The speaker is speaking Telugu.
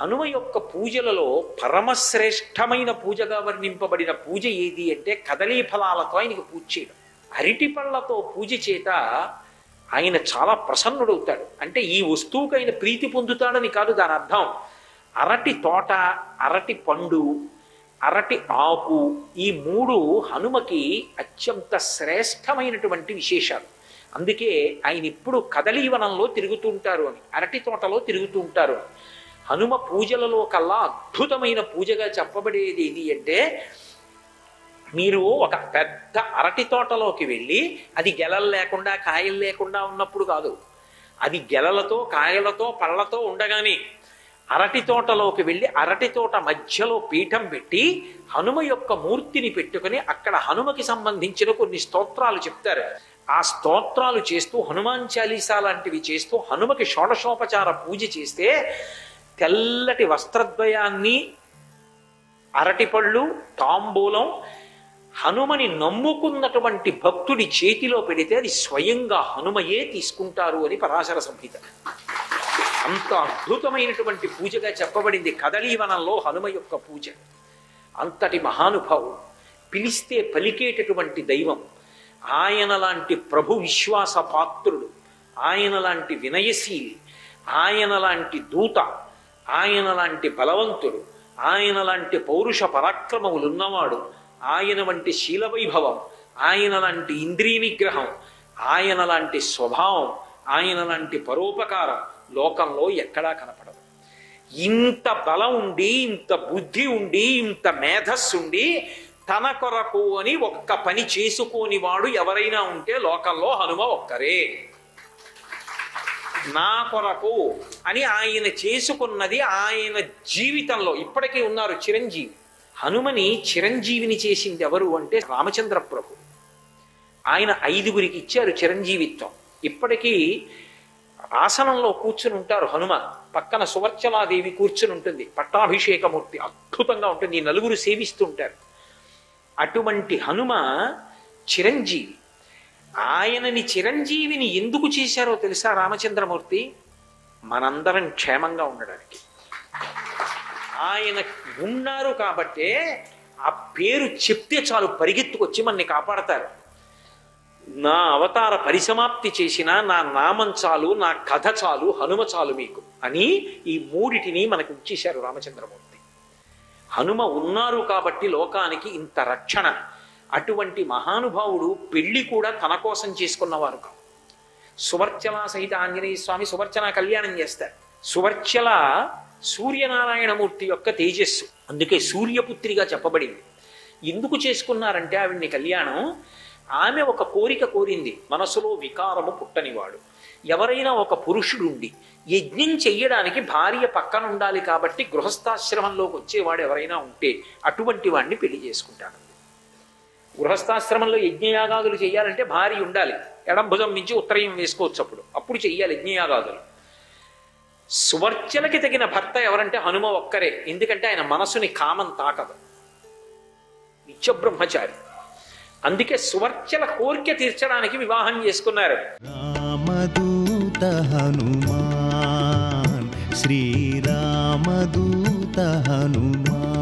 హనుమ యొక్క పూజలలో పరమశ్రేష్టమైన పూజగా వర్ణింపబడిన పూజ ఏది అంటే కదలీ ఫలాలతో ఆయనకి పూజ చేయడం అరటి పళ్ళతో పూజ చేత ఆయన చాలా ప్రసన్నుడవుతాడు అంటే ఈ వస్తువుకి ఆయన ప్రీతి పొందుతాడని కాదు దాని అర్థం అరటి తోట అరటి పండు అరటి ఆకు ఈ మూడు హనుమకి అత్యంత శ్రేష్టమైనటువంటి విశేషాలు అందుకే ఆయన ఇప్పుడు కదలీవనంలో తిరుగుతూ ఉంటారు అని అరటి తోటలో తిరుగుతూ ఉంటారు అని హనుమ పూజలలో కల్లా అద్భుతమైన పూజగా చెప్పబడేది ఏది అంటే మీరు ఒక పెద్ద అరటి తోటలోకి వెళ్ళి అది గెలలు లేకుండా కాయలు లేకుండా ఉన్నప్పుడు కాదు అది గెలలతో కాయలతో పళ్ళతో ఉండగానే అరటి తోటలోకి వెళ్ళి అరటి తోట మధ్యలో పీఠం పెట్టి హనుమ యొక్క మూర్తిని పెట్టుకుని అక్కడ హనుమకి సంబంధించిన కొన్ని స్తోత్రాలు చెప్తారు ఆ స్తోత్రాలు చేస్తూ హనుమాన్ చాలీసా లాంటివి చేస్తూ హనుమకి షోడశోపచార పూజ చేస్తే తెల్లటి వస్త్రద్వయాన్ని అరటిపళ్ళు తాంబూలం హనుమని నమ్ముకున్నటువంటి భక్తుడి చేతిలో పెడితే అది స్వయంగా హనుమయే తీసుకుంటారు అని పరాశర సంహిత అంత అద్భుతమైనటువంటి పూజగా చెప్పబడింది కదలీవనంలో హనుమ యొక్క పూజ అంతటి మహానుభావుడు పిలిస్తే పలికేటటువంటి దైవం ఆయన లాంటి ప్రభు విశ్వాస పాత్రుడు ఆయన లాంటి వినయశీలి ఆయన లాంటి దూత ఆయన లాంటి బలవంతుడు ఆయన లాంటి పౌరుష పరాక్రమములున్నవాడు ఆయన వంటి శీలవైభవం ఆయన లాంటి ఇంద్రియ నిగ్రహం ఆయన లాంటి స్వభావం ఆయన లాంటి పరోపకారం లోకంలో ఎక్కడా కనపడదు ఇంత బలం ఉండి ఇంత బుద్ధి ఉండి ఇంత మేధస్సు ఉండి తన కొరకు అని ఒక్క పని చేసుకోని వాడు ఎవరైనా ఉంటే లోకంలో హనుమ ఒక్కరే నా కొరకు అని ఆయన చేసుకున్నది ఆయన జీవితంలో ఇప్పటికీ ఉన్నారు చిరంజీవి హనుమని చిరంజీవిని చేసింది ఎవరు అంటే రామచంద్ర ప్రభు ఆయన ఐదుగురికి ఇచ్చారు చిరంజీవిత్వం ఇప్పటికీ ఆసనంలో కూర్చుని ఉంటారు హనుమ పక్కన సువర్చలాదేవి కూర్చుని ఉంటుంది పట్టాభిషేకమూర్తి అద్భుతంగా ఉంటుంది ఈ నలుగురు సేవిస్తుంటారు అటువంటి హనుమ చిరంజీవి ఆయనని చిరంజీవిని ఎందుకు చేశారో తెలుసా రామచంద్రమూర్తి మనందరం క్షేమంగా ఉండడానికి ఆయన ఉన్నారు కాబట్టే ఆ పేరు చెప్తే చాలు పరిగెత్తుకొచ్చి మనని కాపాడతారు నా అవతార పరిసమాప్తి చేసిన నా నామం చాలు నా కథ చాలు హనుమ చాలు మీకు అని ఈ మూడిటిని మనకు ఇచ్చేశారు రామచంద్రమూర్తి హనుమ ఉన్నారు కాబట్టి లోకానికి ఇంత రక్షణ అటువంటి మహానుభావుడు పెళ్లి కూడా తన కోసం చేసుకున్నవారు కాదు సువర్చల సహిత ఆంజనేయ స్వామి సువర్చన కళ్యాణం చేస్తారు సువర్చల సూర్యనారాయణమూర్తి యొక్క తేజస్సు అందుకే సూర్యపుత్రిగా చెప్పబడింది ఎందుకు చేసుకున్నారంటే ఆవిడ్ని కళ్యాణం ఆమె ఒక కోరిక కోరింది మనసులో వికారము పుట్టనివాడు ఎవరైనా ఒక పురుషుడుండి యజ్ఞం చెయ్యడానికి భార్య పక్కన ఉండాలి కాబట్టి గృహస్థాశ్రమంలోకి వచ్చేవాడు ఎవరైనా ఉంటే అటువంటి వాడిని పెళ్లి చేసుకుంటాడు గృహస్థాశ్రమంలో యజ్ఞయాగాదులు చేయాలంటే భార్య ఉండాలి ఎడం భుజం నుంచి ఉత్తరయం వేసుకోవచ్చు అప్పుడు అప్పుడు చెయ్యాలి యజ్ఞయాగాదులు సువర్చలకి తగిన భర్త ఎవరంటే హనుమ ఒక్కరే ఎందుకంటే ఆయన మనసుని కామం తాకదు నిత్యబ్రహ్మచారి అందుకే సువర్చల కోరిక తీర్చడానికి వివాహం చేసుకున్నారు రామదూత హనుమాన్ శ్రీరామదూత హనుమాన్